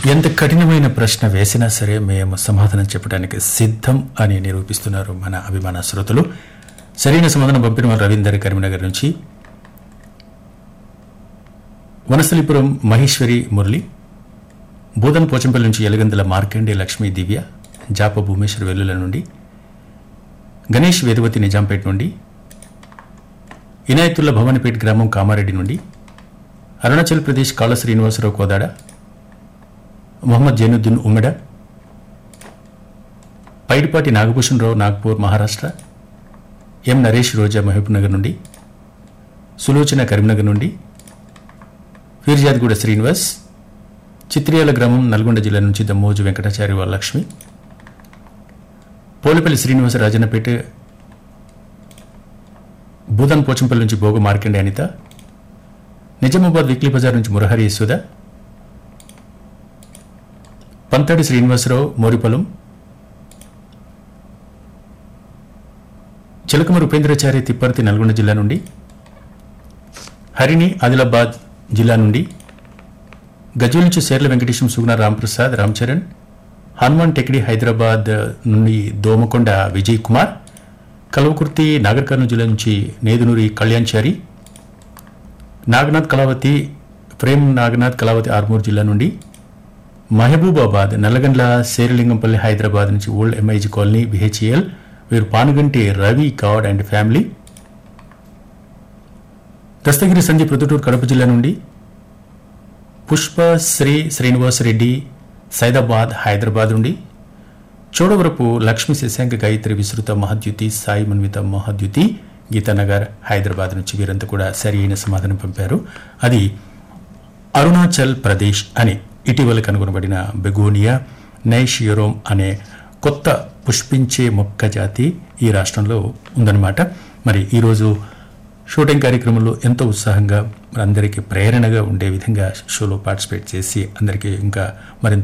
ఎంత కఠినమైన ప్రశ్న వేసినా సరే మేము సమాధానం చెప్పడానికి సిద్ధం అని నిరూపిస్తున్నారు మన అభిమాన శ్రోతలు సరైన సమాధానం పంపిన వారు రవీందర్ కరీంనగర్ నుంచి వనస్థలిపురం మహేశ్వరి మురళి బోధన్ పోచంపల్లి నుంచి ఎలగందుల మార్కండే లక్ష్మీ దివ్య జాప భూమేశ్వర్ వెల్లుల నుండి గణేష్ వేదవతి నిజాంపేట నుండి ఇనాయతుల్లా భవానిపేట గ్రామం కామారెడ్డి నుండి అరుణాచల్ ప్రదేశ్ కాళ శ్రీనివాసరావు కోదాడ మొహమ్మద్ జైనుద్దీన్ ఉమ్మెడ పైడిపాటి నాగభూషణ్ రావు నాగ్పూర్ మహారాష్ట్ర ఎం నరేష్ రోజా మహబూబ్నగర్ నుండి సులోచన కరీంనగర్ నుండి ఫీర్జాద్గూడ శ్రీనివాస్ చిత్రియాల గ్రామం నల్గొండ జిల్లా నుంచి దమ్మోజు వెంకటాచారి వాళ్ళ లక్ష్మి పోలిపల్లి శ్రీనివాస రాజన్నపేట భూదాన్ పోచంపల్లి నుంచి భోగ మార్కండే అనిత నిజామాబాద్ వీక్లీ బజార్ నుంచి మురహరి యశోద పంతాడి శ్రీనివాసరావు మోరిపొలం చిలకమరు ఉపేంద్రచారి తిప్పర్తి నల్గొండ జిల్లా నుండి హరిణి ఆదిలాబాద్ జిల్లా నుండి గజ్వల్ నుంచి సేర్ల వెంకటేశం సుగుణ రాంప్రసాద్ రామ్ చరణ్ హనుమాన్ టెక్డి హైదరాబాద్ నుండి దోమకొండ విజయ్ కుమార్ కల్వకుర్తి నాగర్ కర్నూలు జిల్లా నుంచి నేదునూరి కళ్యాణ్చారి నాగనాథ్ కళావతి ప్రేమ్ నాగనాథ్ కళావతి ఆర్మూర్ జిల్లా నుండి మహబూబాబాద్ నల్లగండ్ల శేరలింగంపల్లి హైదరాబాద్ నుంచి old MIG colony BHEL Veeru Panuganti Ravi Goud and family Dastagiri Sanjay Proddatur Kadapa జిల్లా నుండి పుష్ప శ్రీ శ్రీనివాస్ రెడ్డి సైదాబాద్ హైదరాబాద్ నుండి చోడవరపు లక్ష్మీ శశాంక గాయత్రి విస్తృత మహద్యుతి సాయి మన్విత మహద్యుతి గీతానగర్ హైదరాబాద్ నుంచి వీరంతా కూడా సరి అయిన సమాధానం పంపారు అది అరుణాచల్ ప్రదేశ్ అని ఇటీవల కనుగొనబడిన బెగోనియా నైషియోరోమ్ అనే కొత్త పుష్పించే మొక్క జాతి ఈ రాష్ట్రంలో ఉందన్నమాట మరి ఈరోజు షూటింగ్ కార్యక్రమంలో ఎంతో ఉత్సాహంగా అందరికీ ప్రేరణగా ఉండే విధంగా షోలో పార్టిసిపేట్ చేసి అందరికీ ఇంకా మరింత